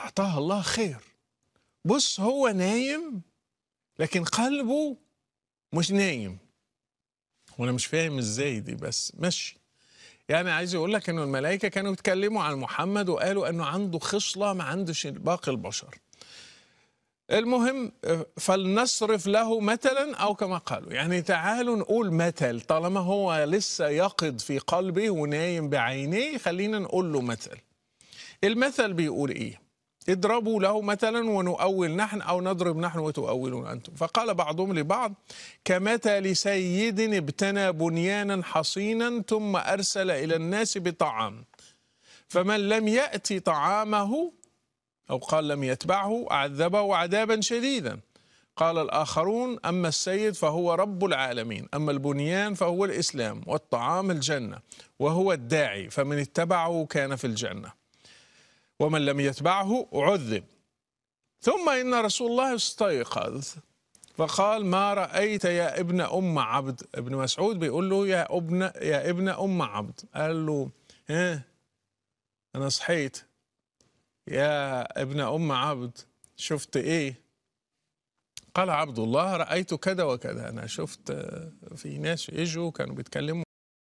أعطاه الله خير بص هو نايم لكن قلبه مش نايم وانا مش فاهم ازاي دي بس ماشي يعني عايز اقول لك انه الملائكه كانوا يتكلموا عن محمد وقالوا انه عنده خصله ما عندش باقي البشر المهم فلنصرف له مثلا او كما قالوا يعني تعالوا نقول مثل طالما هو لسه يقظ في قلبه ونايم بعينيه خلينا نقول له مثل المثل بيقول ايه اضربوا له مثلا ونؤول نحن او نضرب نحن وتؤولون انتم فقال بعضهم لبعض كمثل سيد ابتنى بنيانا حصينا ثم ارسل الى الناس بطعام فمن لم ياتي طعامه او قال لم يتبعه اعذبه عذابا شديدا قال الاخرون اما السيد فهو رب العالمين اما البنيان فهو الاسلام والطعام الجنه وهو الداعي فمن اتبعه كان في الجنه ومن لم يتبعه عذب ثم إن رسول الله استيقظ فقال ما رأيت يا ابن أم عبد ابن مسعود بيقول له يا ابن يا ابن أم عبد قال له ها أنا صحيت يا ابن أم عبد شفت إيه قال عبد الله رأيت كذا وكذا أنا شفت في ناس إجوا كانوا بيتكلموا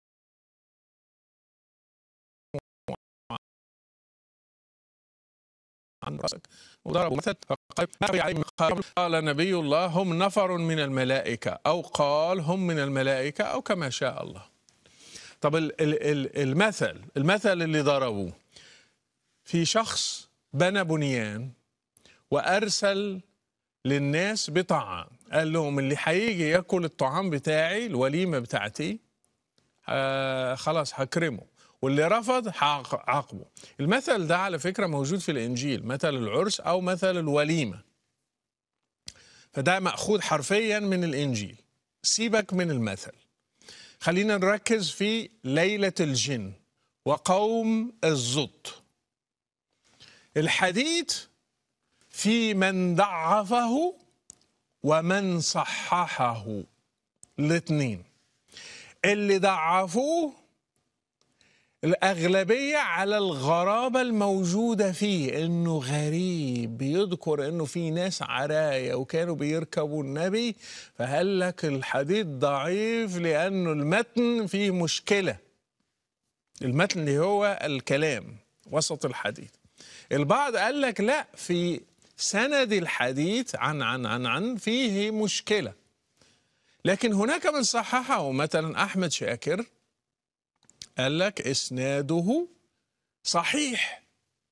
عن رأسك وضربوا مثل فقال ما عليه قال, قال نبي الله هم نفر من الملائكة أو قال هم من الملائكة أو كما شاء الله طب المثل المثل اللي ضربوه في شخص بنى بنيان وأرسل للناس بطعام قال لهم اللي هيجي ياكل الطعام بتاعي الوليمة بتاعتي آه خلاص هكرمه واللي رفض عاقبه المثل ده على فكرة موجود في الإنجيل مثل العرس أو مثل الوليمة فده مأخوذ حرفيا من الإنجيل سيبك من المثل خلينا نركز في ليلة الجن وقوم الزط الحديث في من ضعفه ومن صححه الاثنين اللي ضعفوه الأغلبية على الغرابة الموجودة فيه إنه غريب بيذكر إنه في ناس عراية وكانوا بيركبوا النبي فقال لك الحديث ضعيف لأنه المتن فيه مشكلة المتن اللي هو الكلام وسط الحديث البعض قال لك لا في سند الحديث عن عن عن عن فيه مشكلة لكن هناك من صححه مثلا أحمد شاكر قال لك اسناده صحيح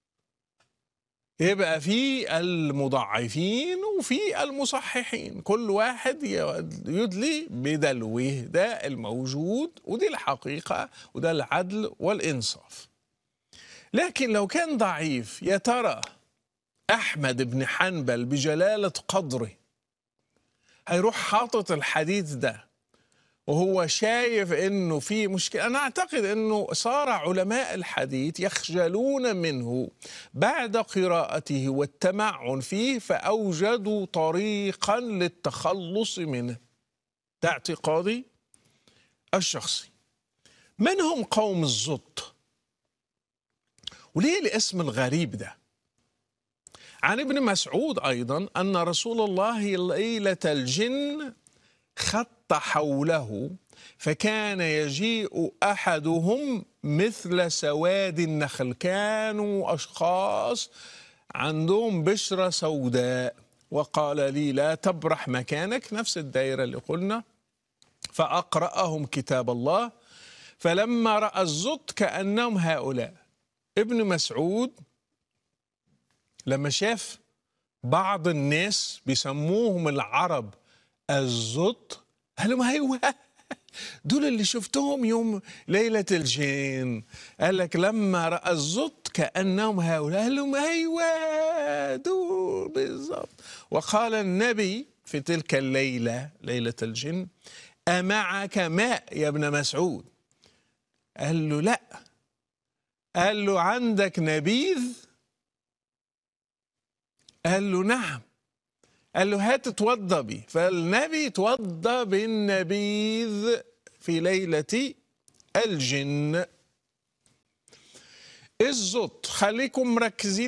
يبقى في المضعفين وفي المصححين كل واحد يدلي بدلوه ده الموجود ودي الحقيقة وده العدل والإنصاف لكن لو كان ضعيف يا ترى أحمد بن حنبل بجلالة قدره هيروح حاطط الحديث ده وهو شايف انه في مشكله انا اعتقد انه صار علماء الحديث يخجلون منه بعد قراءته والتمعن فيه فاوجدوا طريقا للتخلص منه ده اعتقادي الشخصي من هم قوم الزط وليه الاسم الغريب ده عن ابن مسعود ايضا ان رسول الله ليله الجن خط حوله فكان يجيء احدهم مثل سواد النخل كانوا اشخاص عندهم بشره سوداء وقال لي لا تبرح مكانك نفس الدائره اللي قلنا فاقراهم كتاب الله فلما راى الزط كانهم هؤلاء ابن مسعود لما شاف بعض الناس بيسموهم العرب الزط قال لهم ايوه دول اللي شفتهم يوم ليلة الجن قال لك لما رأى الزط كأنهم هؤلاء قال لهم أيوة دول بالضبط وقال النبي في تلك الليلة ليلة الجن أمعك ماء يا ابن مسعود قال له لا قال له عندك نبيذ قال له نعم قال له هات اتوضى بيه فالنبي اتوضى بالنبيذ في ليلة الجن الزط خليكم مركزين